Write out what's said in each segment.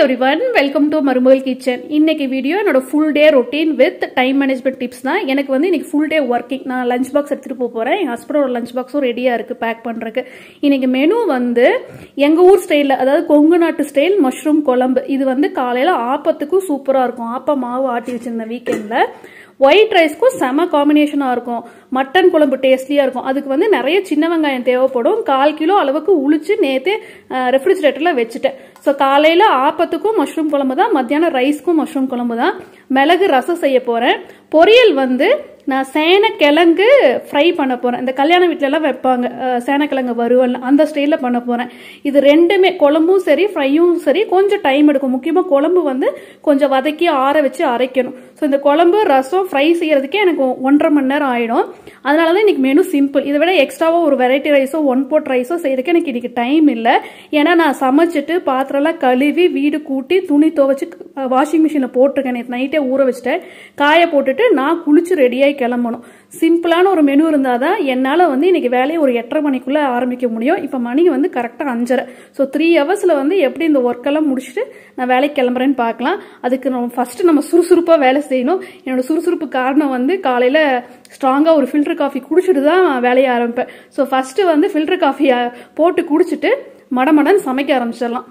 every everyone welcome to Marumagal kitchen இன்னைக்கு video என்னோட full day routine with time management tips தான் எனக்கு வந்து இன்னைக்கு ஃபுல் டே ஒர்க்கிங் நான் லஞ்ச் பாக்ஸ் எடுத்துகிட்டு போக போகிறேன் என் ஹஸ்பண்டோட லஞ்ச் பாக்ஸும் ரெடியாக இருக்குது பேக் பண்ணுறதுக்கு இன்னைக்கு மெனு வந்து எங்கள் ஊர் ஸ்டைலில் அதாவது கொங்கு நாட்டு ஸ்டைல் மஷ்ரூம் குழம்பு இது வந்து காலையில் ஆப்பத்துக்கும் சூப்பராக இருக்கும் ஆப்ப மாவு ஆட்டி வச்சிருந்தேன் வீக்கெண்டில் ஒயிட் ரைஸ்க்கும் செம காம்பினேஷனாக இருக்கும் மட்டன் குழம்பு டேஸ்டியாக இருக்கும் அதுக்கு வந்து நிறைய சின்ன வெங்காயம் தேவைப்படும் கால் கிலோ அளவுக்கு உளிச்சு நேற்று ரெஃப்ரிஜிரேட்டரில் வச்சுட்டேன் ஸோ காலையில் ஆப்பத்துக்கும் மஷ்ரூம் குழம்பு தான் மத்தியானம் ரைஸ்க்கும் மஷ்ரூம் குழம்பு தான் மிளகு ரசம் செய்ய போகிறேன் பொரியல் வந்து நான் சேனக்கிழங்கு ஃப்ரை பண்ண போகிறேன் இந்த கல்யாண வீட்டிலலாம் வைப்பாங்க அஹ், சேனக்கிழங்கு வறுவல் அந்த ஸ்டைலில் பண்ண போகிறேன் இது ரெண்டுமே குழம்பும் சரி ஃப்ரையும் சரி கொஞ்சம் டைம் எடுக்கும் முக்கியமாக குழம்பு வந்து கொஞ்சம் வதக்கி ஆற வச்சு அரைக்கணும் ஸோ இந்த குழம்பு ரசம் ஃப்ரை செய்யறதுக்கே எனக்கு ஒன்றரை மணி நேரம் ஆயிடும் அதனால தான் இன்னைக்கு மெனு சிம்பிள் இதை விட எக்ஸ்ட்ராவாக ஒரு வெரைட்டி ரைஸோ ஒன் போட் ரைஸோ செய்யறதுக்கு எனக்கு இன்னைக்கு டைம் இல்லை ஏன்னா நான் சமைச்சிட்டு பாத்திரம்லாம் கழுவி வீடு கூட்டி துணி துவைச்சு வாஷிங் மிஷினில் போட்டிருக்கேன் நேற்று நைட்டே ஊற வச்சுட்டேன் காய போட்டுட்டு நான் குளிச்சு ரெடியாகி கிளம்பணும் சிம்பிளான ஒரு மெனு இருந்தால் தான் என்னால் வந்து இன்னைக்கு வேலையை ஒரு எட்டரை மணிக்குள்ளே ஆரம்பிக்க முடியும் இப்போ மணி வந்து கரெக்டாக அஞ்சரை ஸோ த்ரீ ஹவர்ஸில் வந்து எப்படி இந்த ஒர்க்கெல்லாம் முடிச்சுட்டு நான் வேலைக்கு கிளம்புறேன்னு பார்க்கலாம் அதுக்கு நம்ம ஃபஸ்ட்டு நம்ம சுறுசுறுப்பாக வேலை செய்யணும் என்னோட சுறுசுறுப்பு காரணம் வந்து காலையில் ஸ்ட்ராங்காக ஒரு ஃபில்டர் காஃபி குடிச்சிட்டு தான் வேலையை ஆரம்பிப்பேன் ஸோ ஃபஸ்ட்டு வந்து ஃபில்டர் காஃபியை போட்டு குடிச்சிட்டு மடமடன்னு சமைக்க ஆரம்பிச்சிடலாம்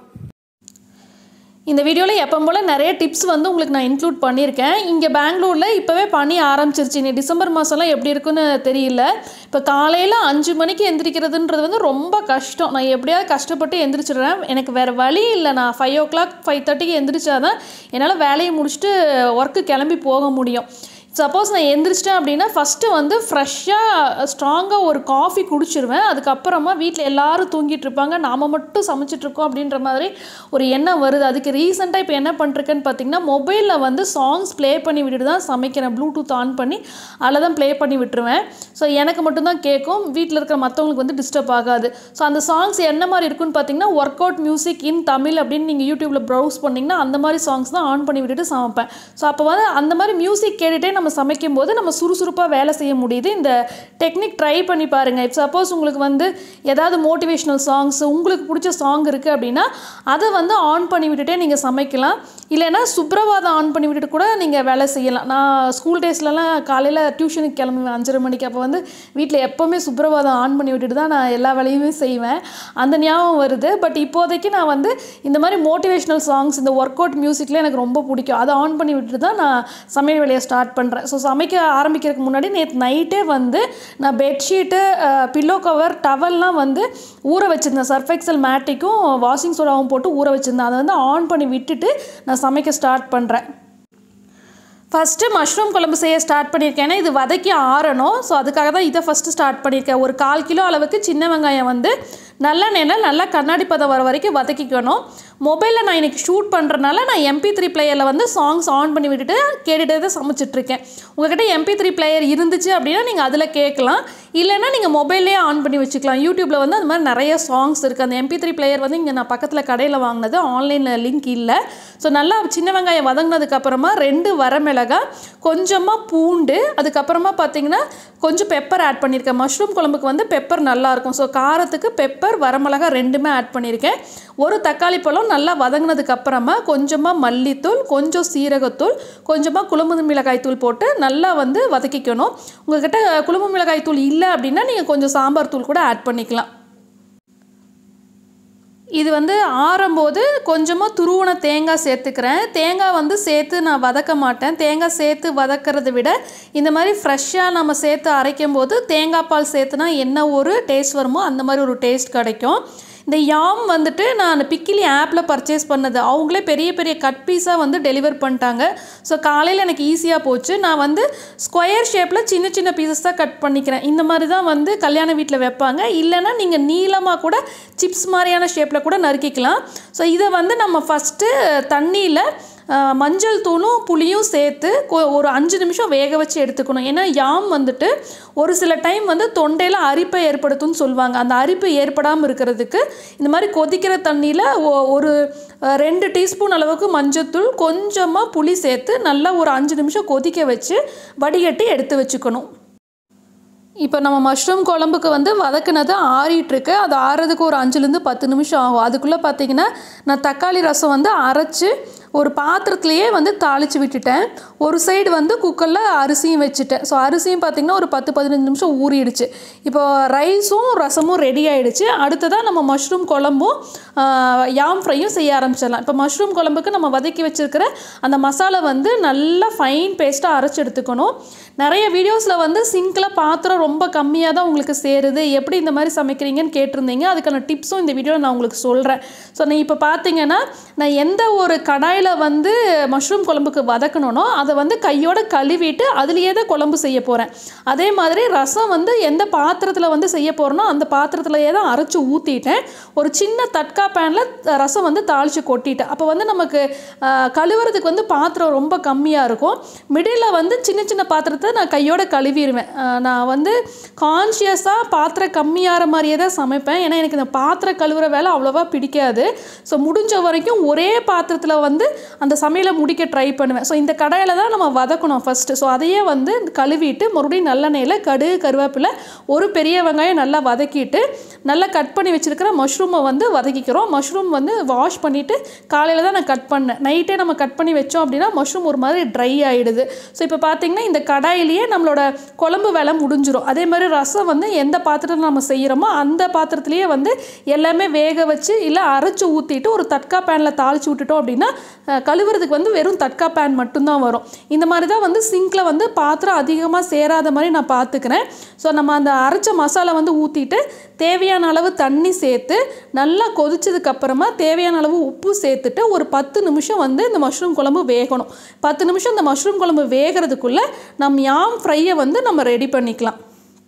இந்த வீடியோவில் எப்போ போல் நிறைய டிப்ஸ் வந்து உங்களுக்கு நான் இன்க்ளூட் பண்ணியிருக்கேன் இங்கே பெங்களூரில் இப்போவே பனி ஆரம்பிச்சிருச்சு இனி டிசம்பர் மாதம்லாம் எப்படி இருக்குன்னு தெரியல இப்போ காலையில் அஞ்சு மணிக்கு எந்திரிக்கிறதுன்றது வந்து ரொம்ப கஷ்டம் நான் எப்படியாவது கஷ்டப்பட்டு எந்திரிச்சிடுறேன் எனக்கு வேறு வழி இல்லை நான் ஃபைவ் ஓ கிளாக் ஃபைவ் தேர்ட்டிக்கு எந்திரிச்சாதான் என்னால் வேலையை முடிச்சுட்டு ஒர்க்கு கிளம்பி போக முடியும் சப்போஸ் நான் எந்திரிச்சிட்டேன் அப்படின்னா ஃபஸ்ட்டு வந்து ஃப்ரெஷ்ஷாக ஸ்ட்ராங்காக ஒரு காஃபி குடிச்சிருவேன் அதுக்கப்புறமா வீட்டில் எல்லாரும் தூங்கிட்டு இருப்பாங்க நாம் மட்டும் சமைச்சிட்ருக்கோம் அப்படின்ற மாதிரி ஒரு எண்ணம் வருது அதுக்கு ரீசெண்டாக இப்போ என்ன பண்ணிருக்கேன்னு பார்த்தீங்கன்னா மொபைலில் வந்து சாங்ஸ் ப்ளே பண்ணி விட்டுட்டு தான் சமைக்கிறேன் ப்ளூடூத் ஆன் பண்ணி அதில் தான் ப்ளே பண்ணி விட்டுருவேன் ஸோ எனக்கு மட்டும்தான் கேட்கும் வீட்டில் இருக்கிற மற்றவங்களுக்கு வந்து டிஸ்டர்ப் ஆகாது ஸோ அந்த சாங்ஸ் என்ன மாதிரி இருக்குன்னு பார்த்தீங்கன்னா workout music in Tamil அப்படின்னு நீங்கள் யூடியூப்பில் ப்ரௌஸ் பண்ணிங்கன்னா அந்த மாதிரி சாங்ஸ் தான் ஆன் பண்ணி விட்டுட்டு சமைப்பேன் ஸோ அப்போ வந்து அந்த மாதிரி மியூசிக் கேட்டுகிட்டே நம்ம சமைக்கும் போது நம்ம சுறுசுறுப்பாக வேலை செய்ய முடியுது இந்த டெக்னிக் ட்ரை பண்ணி பாருங்கள் இப்போ சப்போஸ் உங்களுக்கு வந்து ஏதாவது மோட்டிவேஷ்னல் சாங்ஸ் உங்களுக்கு பிடிச்ச சாங் இருக்குது அப்படின்னா அதை வந்து ஆன் பண்ணி விட்டுட்டே நீங்கள் சமைக்கலாம் இல்லைன்னா சுப்ரபாதம் ஆன் பண்ணி விட்டுட்டு கூட நீங்கள் வேலை செய்யலாம் நான் ஸ்கூல் டேஸ்லலாம் காலையில் டியூஷனுக்கு கிளம்புவேன் அஞ்சரை மணிக்கு அப்போ வந்து வீட்டில் எப்போவுமே சுப்ரபாதம் ஆன் பண்ணி விட்டுட்டு தான் நான் எல்லா வேலையுமே செய்வேன் அந்த ஞாபகம் வருது பட் இப்போதைக்கு நான் வந்து இந்த மாதிரி மோட்டிவேஷ்னல் சாங்ஸ் இந்த ஒர்க் அவுட் மியூசிக்கில் எனக்கு ரொம்ப பிடிக்கும் அதை ஆன் பண்ணி விட்டுட்டு தான் நான் சமையல் வேலையை ஸ்டார்ட் பண்ணுறேன் ஸோ சமைக்க ஆரம்பிக்கிறதுக்கு முன்னாடி நேற்று நைட்டே வந்து நான் பெட்ஷீட்டு பில்லோ கவர் டவல்லாம் வந்து ஊற வச்சுருந்தேன் சர்ஃபெக்சல் மேட்டிக்கும் வாஷிங் சோடாவும் போட்டு ஊற வச்சுருந்தேன் அதை வந்து ஆன் பண்ணி விட்டுட்டு நான் சமைக்க ஸ்டார்ட் பண்ணுறேன் ஃபஸ்ட்டு மஷ்ரூம் குழம்பு செய்ய ஸ்டார்ட் பண்ணியிருக்கேன் ஏன்னா இது வதக்கி ஆறணும் ஸோ அதுக்காக தான் இதை ஃபஸ்ட்டு ஸ்டார்ட் பண்ணியிருக்கேன் ஒரு கால் கிலோ அளவுக்கு சின்ன வெங்காயம் வந்து நல்ல நேரம் நல்லா கண்ணாடி பதம் வர வரைக்கும் வதக்கிக்கணும் மொபைலில் நான் இன்றைக்கி ஷூட் பண்ணுறனால நான் எம்பி த்ரீ பிளேயரில் வந்து சாங்ஸ் ஆன் பண்ணி விட்டுட்டு கேட்டுகிட்டே தான் சமைச்சிட்ருக்கேன் உங்கள்கிட்ட எம்பி த்ரீ பிளேயர் இருந்துச்சு அப்படின்னா நீங்கள் அதில் கேட்கலாம் இல்லைன்னா நீங்கள் மொபைல்லே ஆன் பண்ணி வச்சுக்கலாம் யூடியூப்பில் வந்து அந்த மாதிரி நிறைய சாங்ஸ் இருக்குது அந்த எம்பி த்ரீ பிளேயர் வந்து இங்கே நான் பக்கத்தில் கடையில் வாங்கினது ஆன்லைனில் லிங்க் இல்லை ஸோ நல்லா சின்ன வெங்காயம் வதங்கினதுக்கப்புறமா ரெண்டு வரமிளகா கொஞ்சமாக பூண்டு அதுக்கப்புறமா பார்த்தீங்கன்னா கொஞ்சம் பெப்பர் ஆட் பண்ணியிருக்கேன் மஷ்ரூம் குழம்புக்கு வந்து பெப்பர் நல்லாயிருக்கும் ஸோ காரத்துக்கு பெப்பர் வரமிளகா ரெண்டுமே ஆட் பண்ணியிருக்கேன் ஒரு தக்காளி பழம் நல்லா வதங்கினதுக்கு அப்புறமா கொஞ்சமாக மல்லித்தூள் கொஞ்சம் சீரகத்தூள் கொஞ்சமாக குழம்பு மிளகாய் தூள் போட்டு நல்லா வந்து வதக்கிக்கணும் உங்கள்கிட்ட குழம்பு மிளகாய் தூள் இல்லை அப்படின்னா நீங்கள் கொஞ்சம் சாம்பார் தூள் கூட ஆட் பண்ணிக்கலாம் இது வந்து ஆறும்போது கொஞ்சமாக துருவன தேங்காய் சேர்த்துக்கிறேன் தேங்காய் வந்து சேர்த்து நான் வதக்க மாட்டேன் தேங்காய் சேர்த்து வதக்கிறத விட இந்த மாதிரி ஃப்ரெஷ்ஷாக நம்ம சேர்த்து அரைக்கும் போது தேங்காய் பால் சேர்த்துனா என்ன ஒரு டேஸ்ட் வருமோ அந்த மாதிரி ஒரு டேஸ்ட் கிடைக்கும் இந்த யாம் வந்துட்டு நான் பிக்கிலி ஆப்பில் பர்ச்சேஸ் பண்ணது அவங்களே பெரிய பெரிய கட் பீஸாக வந்து டெலிவர் பண்ணிட்டாங்க ஸோ காலையில் எனக்கு ஈஸியாக போச்சு நான் வந்து ஸ்கொயர் ஷேப்பில் சின்ன சின்ன பீசஸ் தான் கட் பண்ணிக்கிறேன் இந்த மாதிரி தான் வந்து கல்யாண வீட்டில் வைப்பாங்க இல்லைன்னா நீங்கள் நீளமாக கூட சிப்ஸ் மாதிரியான ஷேப்பில் கூட நறுக்கிக்கலாம் ஸோ இதை வந்து நம்ம ஃபஸ்ட்டு தண்ணியில் ஆஹ், மஞ்சள் தூளும் புளியும் சேர்த்து கொ- ஒரு அஞ்சு நிமிஷம் வேக வச்சு எடுத்துக்கணும் ஏன்னா யாம் வந்துட்டு ஒரு சில டைம் வந்து தொண்டையில் அரிப்பை ஏற்படுத்தும்னு சொல்லுவாங்க அந்த அரிப்பு ஏற்படாமல் இருக்கிறதுக்கு இந்த மாதிரி கொதிக்கிற தண்ணியில் ஒரு ஆஹ், ரெண்டு டீஸ்பூன் அளவுக்கு மஞ்சத்தூள் கொஞ்சமாக புளி சேர்த்து நல்லா ஒரு அஞ்சு நிமிஷம் கொதிக்க வச்சு வடிகட்டி எடுத்து வச்சுக்கணும் இப்போ நம்ம மஷ்ரூம் குழம்புக்கு வந்து வதக்குனது ஆறிட்டுருக்கு அது ஆறுறதுக்கு ஒரு அஞ்சுலேருந்து பத்து நிமிஷம் ஆகும் அதுக்குள்ளே பார்த்தீங்கன்னா நான் தக்காளி ரசம் வந்து அரைச்சி ஒரு பாத்திரத்துலேயே வந்து தாளித்து விட்டுட்டேன் ஒரு சைடு வந்து குக்கரில் அரிசியும் வச்சுட்டேன் ஸோ அரிசியும் பார்த்திங்கன்னா ஒரு பத்து பதினஞ்சு நிமிஷம் ஊறிடுச்சு இப்போ ரைஸும் ரசமும் ரெடி ஆகிடுச்சு அடுத்ததாக நம்ம மஷ்ரூம் குழம்பும் யாம் ஃப்ரையும் செய்ய ஆரம்பிச்சிடலாம் இப்போ மஷ்ரூம் குழம்புக்கு நம்ம வதக்கி வச்சுருக்கிற அந்த மசாலா வந்து நல்லா ஃபைன் பேஸ்ட்டாக அரைச்சி எடுத்துக்கணும் நிறைய வீடியோஸில் வந்து சிங்கில் பாத்திரம் ரொம்ப கம்மியாக தான் உங்களுக்கு சேருது எப்படி இந்த மாதிரி சமைக்கிறீங்கன்னு கேட்டிருந்தீங்க அதுக்கான டிப்ஸும் இந்த வீடியோவில் நான் உங்களுக்கு சொல்கிறேன் ஸோ நான் இப்போ பார்த்தீங்கன்னா நான் எந்த ஒரு கடாயில் வந்து மஷ்ரூம் குழம்புக்கு வதக்கணுனோ அதை வந்து கையோட கழுவிட்டு அதுலேயே தான் குழம்பு செய்ய போகிறேன் அதே மாதிரி ரசம் வந்து எந்த பாத்திரத்தில் வந்து செய்ய போகிறேனோ அந்த பாத்திரத்துலையே தான் அரைச்சி ஊற்றிட்டேன் ஒரு சின்ன தட்கா பேனில் ரசம் வந்து தாளித்து கொட்டிட்டேன் அப்போ வந்து நமக்கு ஆஹ், கழுவுறதுக்கு வந்து பாத்திரம் ரொம்ப கம்மியாக இருக்கும் மிடில் வந்து சின்ன சின்ன பாத்திரத்தை நான் கையோட கழுவிடுவேன் ஆஹ், நான் வந்து கான்ஷியஸாக பாத்திரம் கம்மியாகிற மாதிரியே தான் சமைப்பேன் ஏன்னா எனக்கு இந்த பாத்திரம் கழுவுற வேலை அவ்வளோவா பிடிக்காது ஸோ முடிஞ்ச வரைக்கும் ஒரே பாத்திரத்தில் வந்து அந்த சமையலை முடிக்க ட்ரை பண்ணுவேன் ஸோ இந்த கடாயில் தான் நம்ம வதக்கணும் ஃபஸ்ட்டு ஸோ அதையே வந்து கழுவிட்டு மறுபடியும் நல்லெண்ணெயில் கடுகு கருவேப்பிலை ஒரு பெரிய வெங்காயம் நல்லா வதக்கிட்டு நல்லா கட் பண்ணி வச்சுருக்கிற மஷ்ரூமை வந்து வதக்கிக்கிறோம் மஷ்ரூம் வந்து வாஷ் பண்ணிவிட்டு காலையில் தான் நான் கட் பண்ணேன் நைட்டே நம்ம கட் பண்ணி வச்சோம் அப்படின்னா மஷ்ரூம் ஒரு மாதிரி ட்ரை ஆகிடுது ஸோ இப்போ பார்த்தீங்கன்னா இந்த கடாயிலேயே நம்மளோட குழம்பு வேலை முடிஞ்சிரும் அதே மாதிரி ரசம் வந்து எந்த பாத்திரத்தில் நம்ம செய்கிறோமோ அந்த பாத்திரத்துலேயே வந்து எல்லாமே வேக வச்சு இல்லை அரைச்சி ஊற்றிட்டு ஒரு தட்கா பேனில் தாளித்து விட்டுட்டோம் அப்படின்னா அஹ், கழுவுறதுக்கு வந்து வெறும் தட்கா பேன் மட்டும்தான் வரும் இந்த மாதிரி தான் வந்து சிங்கில் வந்து பாத்திரம் அதிகமாக சேராத மாதிரி நான் பார்த்துக்கிறேன் ஸோ நம்ம அந்த அரைச்ச மசாலா வந்து ஊற்றிட்டு தேவையான அளவு தண்ணி சேர்த்து நல்லா கொதிச்சதுக்கு அப்புறமா தேவையான அளவு உப்பு சேர்த்துட்டு ஒரு பத்து நிமிஷம் வந்து இந்த மஷ்ரூம் குழம்பு வேகணும் பத்து நிமிஷம் இந்த மஷ்ரூம் குழம்பு வேகிறதுக்குள்ளே நம்ம யாம் ஃப்ரையை வந்து நம்ம ரெடி பண்ணிக்கலாம்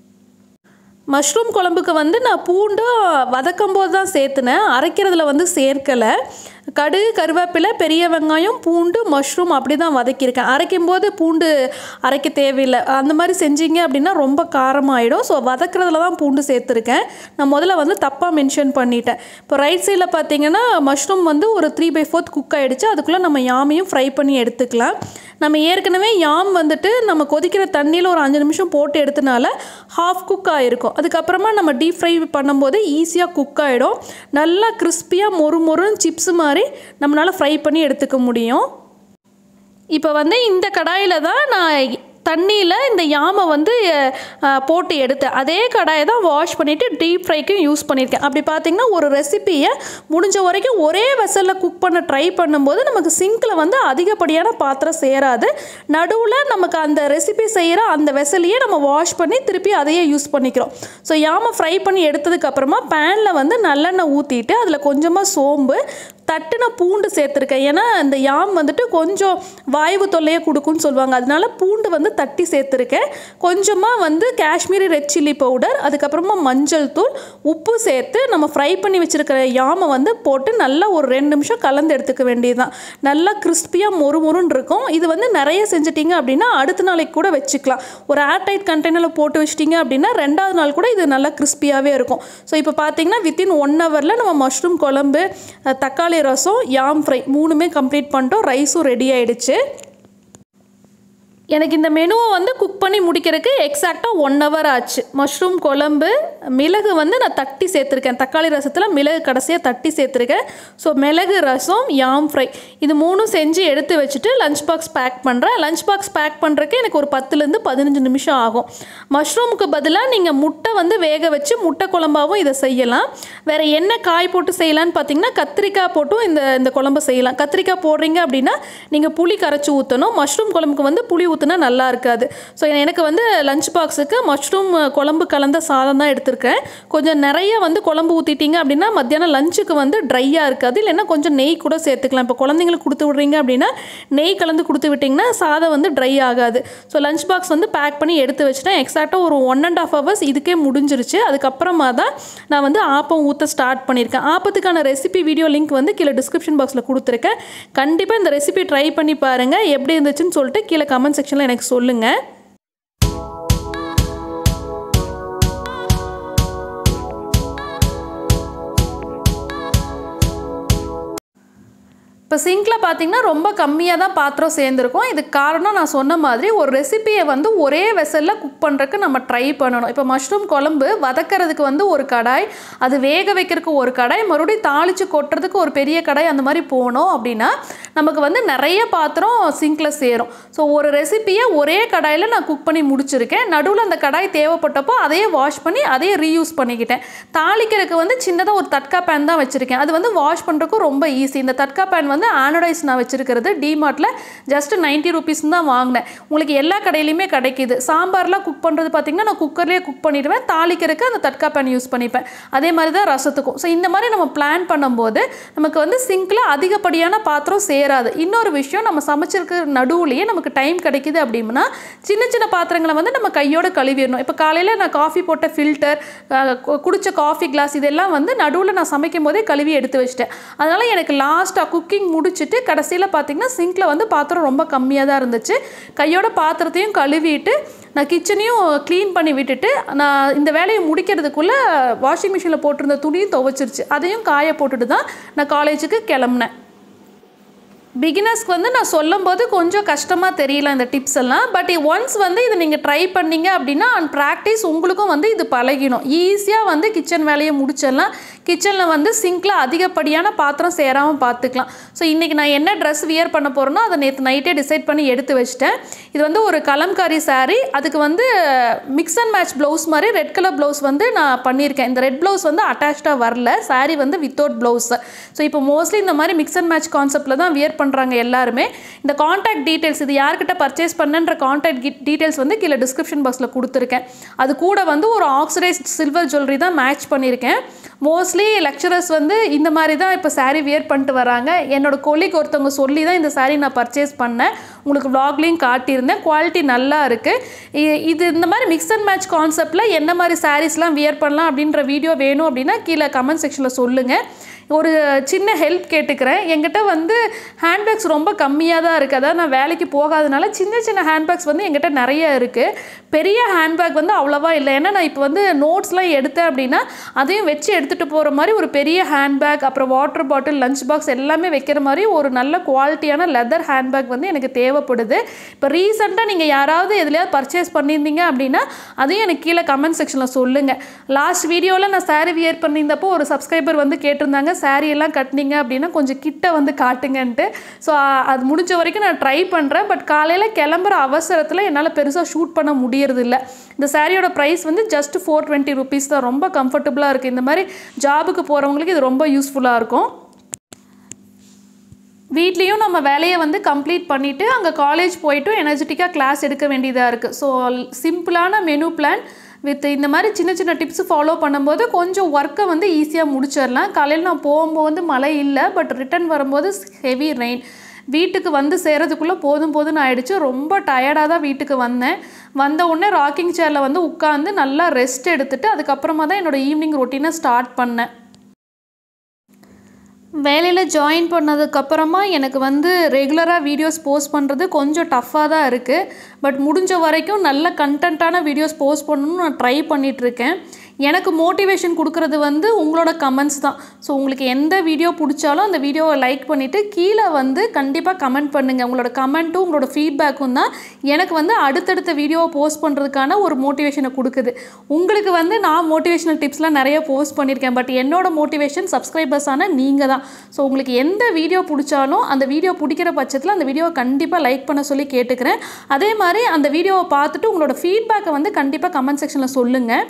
மஷ்ரூம் குழம்புக்கு வந்து நான் பூண்டு வதக்கும் போது தான் சேர்த்துனேன் அரைக்கிறதுல வந்து சேர்க்கலை கடுகு கருவேப்பிலை பெரிய வெங்காயம் பூண்டு மஷ்ரூம் அப்படி தான் வதக்கியிருக்கேன் அரைக்கும் போது பூண்டு அரைக்க தேவையில்லை அந்த மாதிரி செஞ்சீங்க அப்படின்னா ரொம்ப காரமாயிடும் ஸோ வதக்குறதுல தான் பூண்டு சேர்த்துருக்கேன் நான் முதல்ல வந்து தப்பாக மென்ஷன் பண்ணிட்டேன் இப்போ ரைட் சைடில் பார்த்தீங்கன்னா மஷ்ரூம் வந்து ஒரு த்ரீ பை ஃபோர்த் குக் ஆகிடுச்சு அதுக்குள்ளே நம்ம யாமையும் ஃப்ரை பண்ணி எடுத்துக்கலாம் நம்ம ஏற்கனவே யாம் வந்துட்டு நம்ம கொதிக்கிற தண்ணியில் ஒரு அஞ்சு நிமிஷம் போட்டு எடுத்தனால ஹாஃப் குக் ஆகிருக்கும் அதுக்கப்புறமா நம்ம டீப் ஃப்ரை பண்ணும்போது ஈஸியாக குக் ஆகிடும் நல்லா கிறிஸ்பியாக மொறு மொறுன்னு சிப்ஸ் மாதிரி நம்மளால் ஃப்ரை பண்ணி எடுத்துக்க முடியும் இப்போ வந்து இந்த கடாயில் தான் நான் தண்ணியில் இந்த யாமை வந்து அஹ், போட்டு எடுத்தேன் அதே கடாயை தான் வாஷ் பண்ணிவிட்டு டீப் ஃப்ரைக்கும் யூஸ் பண்ணியிருக்கேன் அப்படி பார்த்தீங்கன்னா ஒரு ரெசிப்பியை முடிஞ்ச வரைக்கும் ஒரே வெசலில் குக் பண்ண ட்ரை பண்ணும்போது நமக்கு சிங்கில் வந்து அதிகப்படியான பாத்திரம் சேராது நடுவில் நமக்கு அந்த ரெசிபி செய்கிற அந்த வெசலையே நம்ம வாஷ் பண்ணி திருப்பி அதையே யூஸ் பண்ணிக்கிறோம் ஸோ யாமை ஃப்ரை பண்ணி எடுத்ததுக்கப்புறமா பேனில் வந்து நல்லெண்ணெய் ஊற்றிட்டு அதில் கொஞ்சமாக சோம்பு தட்டுன பூண்டு சேர்த்துருக்கேன் ஏன்னா இந்த யாம் வந்துட்டு கொஞ்சம் வாய்வு தொல்லையை கொடுக்குன்னு சொல்லுவாங்க அதனால பூண்டு வந்து தட்டி சேர்த்துருக்கேன் கொஞ்சமாக வந்து காஷ்மீரி ரெட் சில்லி பவுடர் அதுக்கப்புறமா மஞ்சள் தூள் உப்பு சேர்த்து நம்ம ஃப்ரை பண்ணி வச்சுருக்கிற யாமை வந்து போட்டு நல்லா ஒரு ரெண்டு நிமிஷம் கலந்து எடுத்துக்க வேண்டியதுதான் நல்லா கிறிஸ்பியாக மொறு மொறுன்னு இருக்கும் இது வந்து நிறைய செஞ்சிட்டிங்க அப்படின்னா அடுத்த நாளைக்கு கூட வச்சுக்கலாம் ஒரு ஏர்டைட் கண்டெய்னரில் போட்டு வச்சிட்டிங்க அப்படின்னா ரெண்டாவது நாள் கூட இது நல்லா கிறிஸ்பியாகவே இருக்கும் ஸோ இப்போ பார்த்தீங்கன்னா வித்தின் ஒன் ஹவரில் நம்ம மஷ்ரூம் குழம்பு அஹ், தக்காளி ரசம் யாம் ஃப்ரை மூணுமே கம்ப்ளீட் பண்ணிட்டோம் ரைஸும் ரெடி ஆயிடுச்சு எனக்கு இந்த மெனுவை வந்து குக் பண்ணி முடிக்கிறதுக்கு எக்ஸாக்டாக ஒன் ஹவர் ஆச்சு மஷ்ரூம் குழம்பு மிளகு வந்து நான் தட்டி சேர்த்துருக்கேன் தக்காளி ரசத்தில் மிளகு கடைசியாக தட்டி சேர்த்துருக்கேன் ஸோ மிளகு ரசம் யாம் ஃப்ரை இது மூணும் செஞ்சு எடுத்து வச்சுட்டு லஞ்ச் பாக்ஸ் பேக் பண்ணுறேன் லஞ்ச் பாக்ஸ் பேக் பண்ணுறதுக்கு எனக்கு ஒரு பத்துலேருந்து பதினஞ்சு நிமிஷம் ஆகும் மஷ்ரூமுக்கு பதிலாக நீங்கள் முட்டை வந்து வேக வச்சு முட்டை குழம்பாவும் இதை செய்யலாம் வேறு என்ன காய் போட்டு செய்யலான்னு பார்த்தீங்கன்னா கத்திரிக்காய் போட்டும் இந்த இந்த குழம்பு செய்யலாம் கத்திரிக்காய் போடுறீங்க அப்படின்னா நீங்கள் புளி கரைச்சி ஊற்றணும் மஷ்ரூம் குழம்புக்கு வந்து புளி ஊற்றினா நல்லா இருக்காது ஸோ எனக்கு வந்து லஞ்ச் பாக்ஸுக்கு மஷ்ரூம் குழம்பு கலந்த சாதம் தான் எடுத்திருக்கேன் கொஞ்சம் நிறைய வந்து குழம்பு ஊற்றிட்டீங்க அப்படின்னா மத்தியானம் லஞ்சுக்கு வந்து ட்ரையாக இருக்காது இல்லைன்னா கொஞ்சம் நெய் கூட சேர்த்துக்கலாம் இப்போ குழந்தைங்களுக்கு கொடுத்து விட்றீங்க அப்படின்னா நெய் கலந்து கொடுத்து விட்டிங்கன்னா சாதம் வந்து ட்ரை ஆகாது ஸோ லஞ்ச் பாக்ஸ் வந்து பேக் பண்ணி எடுத்து வச்சுட்டேன் எக்ஸாக்டாக ஒரு ஒன் அண்ட் ஆஃப் ஹவர்ஸ் இதுக்கே முடிஞ்சிருச்சு அதுக்கப்புறமா தான் நான் வந்து ஆப்பம் ஊற்ற ஸ்டார்ட் பண்ணியிருக்கேன் ஆப்பத்துக்கான ரெசிபி வீடியோ லிங்க் வந்து கீழே டிஸ்கிரிப்ஷன் பாக்ஸில் கொடுத்துருக்கேன் கண்டிப்பாக இந்த ரெசிபி ட்ரை பண்ணி பாருங்கள் எப்படி இருந்துச்சுன்னு சொல்லிட்டு கீழே கமெண்ட் செக்ஷனில் எனக்கு சொல்லுங்கள் இப்போ சிங்கில் பார்த்தீங்கன்னா ரொம்ப கம்மியாக தான் பாத்திரம் சேர்ந்துருக்கும் இதுக்கு காரணம் நான் சொன்ன மாதிரி ஒரு ரெசிபியை வந்து ஒரே வெசலில் குக் பண்ணுறதுக்கு நம்ம ட்ரை பண்ணணும் இப்போ மஷ்ரூம் குழம்பு வதக்கிறதுக்கு வந்து ஒரு கடாய் அது வேக வைக்கிறதுக்கு ஒரு கடாய் மறுபடியும் தாளித்து கொட்டுறதுக்கு ஒரு பெரிய கடாய் அந்த மாதிரி போனோம் அப்படின்னா நமக்கு வந்து நிறைய பாத்திரம் சிங்கில் சேரும் ஸோ ஒரு ரெசிபியை ஒரே கடாயில் நான் குக் பண்ணி முடிச்சிருக்கேன் நடுவில் அந்த கடாய் தேவைப்பட்டப்போ அதையே வாஷ் பண்ணி அதையே ரீயூஸ் பண்ணிக்கிட்டேன் தாளிக்கிறதுக்கு வந்து சின்னதாக ஒரு தட்கா பேன் தான் வச்சுருக்கேன் அது வந்து வாஷ் பண்ணுறதுக்கும் ரொம்ப ஈஸி இந்த தட்கா பேன் வந்து ஆனடைஸ் நான் வச்சுருக்கிறது டிமார்ட்டில் ஜஸ்ட் நைன்ட்டி ருபீஸ் தான் வாங்கினேன் உங்களுக்கு எல்லா கடையிலையுமே கிடைக்கிது சாம்பார்லாம் குக் பண்ணுறது பார்த்திங்கன்னா நான் குக்கர்லேயே குக் பண்ணிடுவேன் தாளிக்கிறதுக்கு அந்த தட்கா பேன் யூஸ் பண்ணிப்பேன் அதே மாதிரி தான் ரசத்துக்கும் ஸோ இந்த மாதிரி நம்ம பிளான் பண்ணும்போது நமக்கு வந்து சிங்கில் அதிகப்படியான பாத்திரம் சேராது இன்னொரு விஷயம் நம்ம சமைச்சிருக்க நடுவுலையே நமக்கு டைம் கிடைக்குது அப்படின்னா சின்ன சின்ன பாத்திரங்களை வந்து நம்ம கையோட கழுவிடணும் இப்போ காலையில் நான் காஃபி போட்ட ஃபில்டர் குடிச்ச காஃபி கிளாஸ் இதெல்லாம் வந்து நடுவில் நான் சமைக்கும் போதே கழுவி எடுத்து வச்சிட்டேன் அதனால் எனக்கு லாஸ்ட்டாக குக்கிங் முடிச்சுட்டு கடைசியில் பார்த்தீங்கன்னா சிங்கில் வந்து பாத்திரம் ரொம்ப கம்மியாக தான் இருந்துச்சு கையோட பாத்திரத்தையும் கழுவிட்டு நான் கிச்சனையும் க்ளீன் பண்ணி விட்டுட்டு நான் இந்த வேலையை முடிக்கிறதுக்குள்ளே வாஷிங் மிஷினில் போட்டிருந்த துணியும் துவைச்சிருச்சு அதையும் காய போட்டுட்டு தான் நான் காலேஜுக்கு கிளம்புனேன் பிகினர்ஸ்க்கு வந்து நான் சொல்லும்போது கொஞ்சம் கஷ்டமாக தெரியல இந்த டிப்ஸ் எல்லாம் பட் ஒன்ஸ் வந்து இதை நீங்கள் ட்ரை பண்ணீங்க அப்படின்னா அண்ட் ப்ராக்டிஸ் உங்களுக்கும் வந்து இது பழகிடும் ஈஸியாக வந்து கிச்சன் வேலையை முடிச்சிடலாம் கிச்சனில் வந்து சிங்கில் அதிகப்படியான பாத்திரம் சேராமல் பார்த்துக்கலாம் ஸோ இன்றைக்கி நான் என்ன ட்ரெஸ் வியர் பண்ண போகிறேனோ அதை நேற்று நைட்டே டிசைட் பண்ணி எடுத்து வச்சிட்டேன் இது வந்து ஒரு கலம்காரி saree அதுக்கு வந்து மிக்ஸ் அண்ட் மேட்ச் ப்ளவுஸ் மாதிரி ரெட் கலர் ப்ளவுஸ் வந்து நான் பண்ணியிருக்கேன் இந்த ரெட் ப்ளவுஸ் வந்து அட்டாச்சாக வரல saree வந்து வித்தவுட் ப்ளவுஸ் ஸோ இப்போ மோஸ்ட்லி இந்த மாதிரி மிக்ஸ் அண்ட் மேட்ச் கான்செப்டில் தான் வியர் பண்ணுறாங்க எல்லாருமே இந்த காண்டாக்ட் டீட்டெயில்ஸ் இது யார்கிட்ட பர்ச்சேஸ் பண்ணன்ற காண்டாக்ட் டீட்டெயில்ஸ் வந்து கீழே டிஸ்கிரிப்ஷன் பாக்ஸில் கொடுத்துருக்கேன் அது கூட வந்து ஒரு ஆக்சிடைஸ்ட் சில்வர் ஜுவல்லரி தான் மேட்ச் பண்ணியிருக்கேன் மோஸ்ட்லி லெக்சரர்ஸ் வந்து இந்த மாதிரி தான் இப்போ saree வியர் பண்ணிட்டு வராங்க என்னோட கொலிக் ஒருத்தவங்க சொல்லி தான் இந்த saree நான் பர்ச்சேஸ் பண்ணேன் உங்களுக்கு vlogலையும் காட்டியிருந்தேன் குவாலிட்டி நல்லா இருக்குது இது இந்த மாதிரி மிக்ஸ் அண்ட் மேட்ச் கான்செப்டில் என்ன மாதிரி சாரீஸ்லாம் வியர் பண்ணலாம் அப்படின்ற வீடியோ வேணும் அப்படின்னா கீழே கமெண்ட் செக்ஷனில் சொல்லுங்கள் ஒரு சின்ன ஹெல்ப் கேட்டுக்கிறேன் என்கிட்ட வந்து ஹேண்ட்பேக்ஸ் ரொம்ப கம்மியாக தான் இருக்குது அதாவது நான் வேலைக்கு போகாதனால சின்ன சின்ன ஹேண்ட்பேக்ஸ் வந்து என்கிட்ட நிறைய இருக்குது பெரிய ஹேண்ட்பேக் வந்து அவ்வளோவா இல்லை ஏன்னா நான் இப்போ வந்து நோட்ஸ்லாம் எடுத்தேன் அப்படின்னா அதையும் வச்சு எடுத்துகிட்டு போகிற மாதிரி ஒரு பெரிய ஹேண்ட்பேக் அப்புறம் வாட்டர் பாட்டில் லஞ்ச் பாக்ஸ் எல்லாமே வைக்கிற மாதிரி ஒரு நல்ல குவாலிட்டியான லெதர் ஹேண்ட்பேக் வந்து எனக்கு தேவைப்படுது இப்போ ரீசெண்டாக நீங்கள் யாராவது எதுலையாவது பர்ச்சேஸ் பண்ணியிருந்தீங்க அப்படின்னா அதையும் எனக்கு கீழே கமெண்ட் செக்ஷனில் சொல்லுங்கள் லாஸ்ட் வீடியோவில் நான் saree வியர் பண்ணியிருந்தப்போ ஒரு சப்ஸ்கிரைபர் வந்து கேட்டிருந்தாங்க saree எல்லாம் கட்டினீங்க அப்படின்னா கொஞ்சம் கிட்ட வந்து காட்டுங்கன்ட்டு ஸோ அது முடிஞ்ச வரைக்கும் நான் ட்ரை பண்ணுறேன் பட் காலையில் கிளம்புற அவசரத்தில் என்னால் பெருசாக ஷூட் பண்ண முடியறது இல்லை இந்த சாரியோட ப்ரைஸ் வந்து ஜஸ்ட் ஃபோர் டுவெண்ட்டி ருபீஸ் தான் ரொம்ப கம்ஃபர்டபுளாக இருக்குது இந்த மாதிரி ஜாபுக்கு போகிறவங்களுக்கு இது ரொம்ப யூஸ்ஃபுல்லாக இருக்கும் வீட்லேயும் நம்ம வேலையை வந்து கம்ப்ளீட் பண்ணிவிட்டு அங்கே காலேஜ் போயிட்டு எனர்ஜெட்டிக்காக கிளாஸ் எடுக்க வேண்டியதாக இருக்குது ஸோ சிம்பிளான மெனு பிளான் வித் இந்த மாதிரி சின்ன சின்ன டிப்ஸ் ஃபாலோ பண்ணும்போது கொஞ்சம் ஒர்க்கை வந்து ஈஸியாக முடிச்சிடலாம் காலையில் நான் போகும்போது வந்து மழை இல்லை பட் ரிட்டர்ன் வரும்போது ஹெவி ரெயின் வீட்டுக்கு வந்து சேரதுக்குள்ளே போதும் போதும்னு ஆயிடுச்சு ரொம்ப டயர்டாக தான் வீட்டுக்கு வந்தேன் வந்த உடனே ராக்கிங் சேரில் வந்து உட்காந்து நல்லா ரெஸ்ட் எடுத்துட்டு அதுக்கப்புறமா தான் என்னோடய ஈவினிங் ரொட்டீனை ஸ்டார்ட் பண்ணேன் வேலையில் ஜாயின் பண்ணதுக்கப்புறமா எனக்கு வந்து ரெகுலராக வீடியோஸ் போஸ்ட் பண்ணுறது கொஞ்சம் டஃப்பாக தான் இருக்குது பட் முடிஞ்ச வரைக்கும் நல்ல கண்டென்ட்டான வீடியோஸ் போஸ்ட் பண்ணணும்னு நான் ட்ரை பண்ணிகிட்ருக்கேன் எனக்கு மோட்டிவேஷன் கொடுக்குறது வந்து உங்களோட கமெண்ட்ஸ் தான் ஸோ உங்களுக்கு எந்த வீடியோ பிடிச்சாலும் அந்த வீடியோவை லைக் பண்ணிவிட்டு கீழே வந்து கண்டிப்பாக கமெண்ட் பண்ணுங்கள் உங்களோட கமெண்ட்டும் உங்களோட ஃபீட்பேக்கும் தான் எனக்கு வந்து அடுத்தடுத்த வீடியோவை போஸ்ட் பண்ணுறதுக்கான ஒரு மோட்டிவேஷனை கொடுக்குது உங்களுக்கு வந்து நான் மோட்டிவேஷனல் டிப்ஸ்லாம் நிறைய போஸ்ட் பண்ணியிருக்கேன் பட் என்னோட மோட்டிவேஷன் சப்ஸ்கிரைபர்ஸான நீங்கள் தான் ஸோ உங்களுக்கு எந்த வீடியோ பிடிச்சாலும் அந்த வீடியோ பிடிக்கிற பட்சத்தில் அந்த வீடியோவை கண்டிப்பாக லைக் பண்ண சொல்லி கேட்டுக்கிறேன் அதே மாதிரி அந்த வீடியோவை பார்த்துட்டு உங்களோட ஃபீட்பேக்கை வந்து கண்டிப்பாக கமெண்ட் செக்ஷனில் சொல்லுங்கள்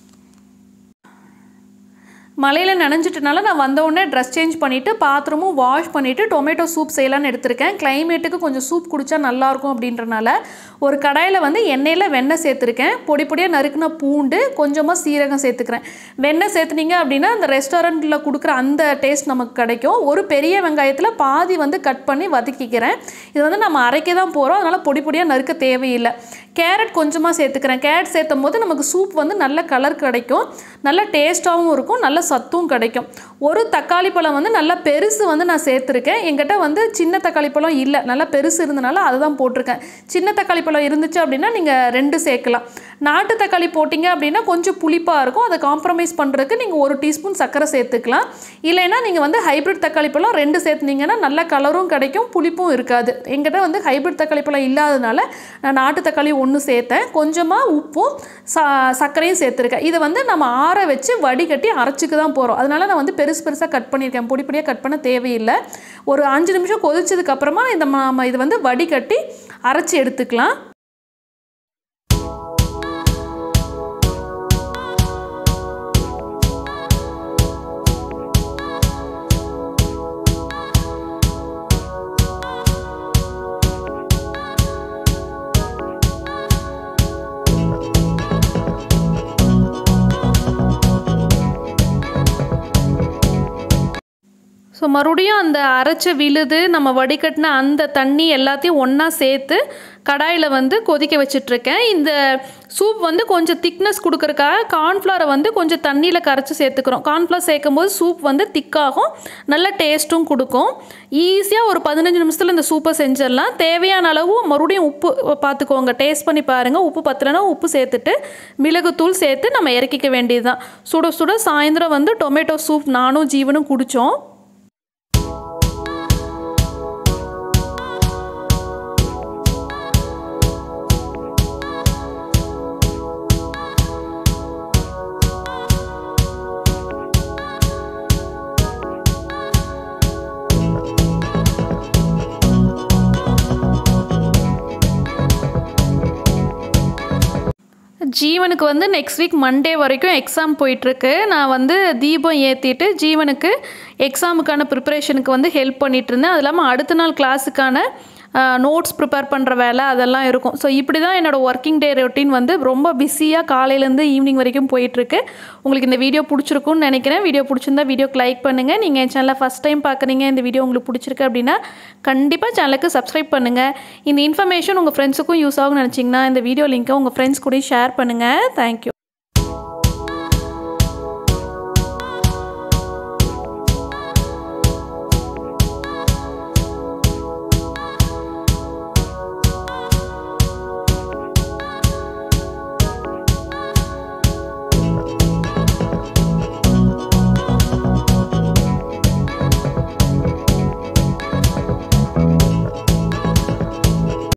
மழையில் நனைஞ்சிட்டனால நான் வந்த உடனே ட்ரெஸ் சேஞ்ச் பண்ணிவிட்டு பாத்திரமும் வாஷ் பண்ணிவிட்டு டொமேட்டோ சூப் செய்யலான்னு எடுத்திருக்கேன் கிளைமேட்டுக்கு கொஞ்சம் சூப் குடித்தா நல்லாயிருக்கும் அப்படின்றனால ஒரு கடாயில் வந்து எண்ணெயில் வெண்ணெய் சேர்த்துருக்கேன் பொடி பொடியாக நறுக்குன பூண்டு கொஞ்சமாக சீரகம் சேர்த்துக்கிறேன் வெண்ணெய் சேர்த்துனீங்க அப்படின்னா அந்த ரெஸ்டாரண்ட்டில் கொடுக்குற அந்த டேஸ்ட் நமக்கு கிடைக்கும் ஒரு பெரிய வெங்காயத்தில் பாதி வந்து கட் பண்ணி வதக்கிக்கிறேன் இது வந்து நம்ம அரைக்க தான் போகிறோம் அதனால் பொடி பொடியாக நறுக்க தேவையில்லை கேரட் கொஞ்சமாக சேர்த்துக்கிறேன் கேரட் சேர்த்தும் போது நமக்கு சூப் வந்து நல்ல கலர் கிடைக்கும் நல்ல டேஸ்ட்டாகவும் இருக்கும் நல்ல சத்தும் கிடைக்கும் ஒரு தக்காளி பழம் வந்து நல்லா பெருசு வந்து நான் சேர்த்துருக்கேன் எங்கிட்ட வந்து சின்ன தக்காளி பழம் இல்லை நல்லா பெருசு இருந்தனால அதை தான் போட்டிருக்கேன் சின்ன தக்காளி பழம் இருந்துச்சு அப்படின்னா நீங்கள் ரெண்டு சேர்க்கலாம் நாட்டு தக்காளி போட்டிங்க அப்படின்னா கொஞ்சம் புளிப்பாக இருக்கும் அதை காம்ப்ரமைஸ் பண்ணுறதுக்கு நீங்கள் ஒரு டீஸ்பூன் சர்க்கரை சேர்த்துக்கலாம் இல்லைன்னா நீங்கள் வந்து ஹைப்ரிட் தக்காளி பழம் ரெண்டு சேர்த்துனீங்கன்னா நல்ல கலரும் கிடைக்கும் புளிப்பும் இருக்காது எங்கிட்ட வந்து ஹைப்ரிட் தக்காளி பழம் இல்லாதனால நான் நாட்டு தக்காளி ஒன்று சேர்த்தேன் கொஞ்சமாக உப்பும் ச சர்க்கரையும் சேர்த்துருக்கேன் இதை வந்து நம்ம ஆற வச்சு வடிகட்டி அரைச்சிக்கு தான் போகிறோம் அதனால நான் வந்து பெருசு பெருசாக கட் பண்ணியிருக்கேன் பொடி பொடியாக கட் பண்ண தேவையில்லை ஒரு அஞ்சு நிமிஷம் கொதிச்சதுக்கு அப்புறமா இந்த நம்ம இது வந்து வடிகட்டி அரைச்சி எடுத்துக்கலாம் ஸோ மறுபடியும் அந்த அரைச்ச விழுது நம்ம வடிகட்டின அந்த தண்ணி எல்லாத்தையும் ஒன்றா சேர்த்து கடாயில் வந்து கொதிக்க வச்சிட்ருக்கேன் இந்த சூப் வந்து கொஞ்சம் திக்னஸ் கொடுக்கறக்காக கார்ன்ஃப்ளவரை வந்து கொஞ்சம் தண்ணியில் கரைச்சி சேர்த்துக்கிறோம் கார்ன்ஃப்ளவர் சேர்க்கும் போது சூப் வந்து திக்காகும் நல்ல டேஸ்ட்டும் கொடுக்கும் ஈஸியாக ஒரு பதினஞ்சு நிமிஷத்தில் இந்த சூப்பை செஞ்சிடலாம் தேவையான அளவு மறுபடியும் உப்பு பார்த்துக்கோங்க டேஸ்ட் பண்ணி பாருங்கள் உப்பு பத்தலைன்னா உப்பு சேர்த்துட்டு மிளகுத்தூள் சேர்த்து நம்ம இறக்கிக்க வேண்டியது தான் சுட சுட சாயந்தரம் வந்து டொமேட்டோ சூப் நானும் ஜீவனும் குடித்தோம் ஜீவனுக்கு வந்து நெக்ஸ்ட் வீக் மண்டே வரைக்கும் எக்ஸாம் போயிட்டுருக்கு நான் வந்து தீபம் ஏற்றிட்டு ஜீவனுக்கு எக்ஸாமுக்கான ப்ரிப்பரேஷனுக்கு வந்து ஹெல்ப் பண்ணிகிட்டு இருந்தேன் அது இல்லாமல் அடுத்த நாள் கிளாஸுக்கான நோட்ஸ் ப்ரிப்பேர் பண்ணுற வேலை அதெல்லாம் இருக்கும் ஸோ இப்படி தான் என்னோடய ஒர்க்கிங் டே ரொட்டீன் வந்து ரொம்ப பிஸியாக காலையிலேருந்து ஈவினிங் வரைக்கும் போயிட்டுருக்கு உங்களுக்கு இந்த வீடியோ பிடிச்சிருக்குன்னு நினைக்கிறேன் வீடியோ பிடிச்சிருந்தா வீடியோக்கு லைக் பண்ணுங்கள் நீங்கள் என் சேனலை ஃபஸ்ட் டைம் பார்க்குறீங்க இந்த வீடியோ உங்களுக்கு பிடிச்சிருக்கு அப்படின்னா கண்டிப்பாக சேனலுக்கு சப்ஸ்கிரைப் பண்ணுங்கள் இந்த இன்ஃபர்மேஷன் உங்கள் ஃப்ரெண்ட்ஸுக்கும் யூஸ் ஆகும்னு நினச்சிங்கன்னா இந்த வீடியோ லிங்க்கை உங்கள் ஃப்ரெண்ட்ஸ் கூட ஷேர் பண்ணுங்கள் தேங்க்யூ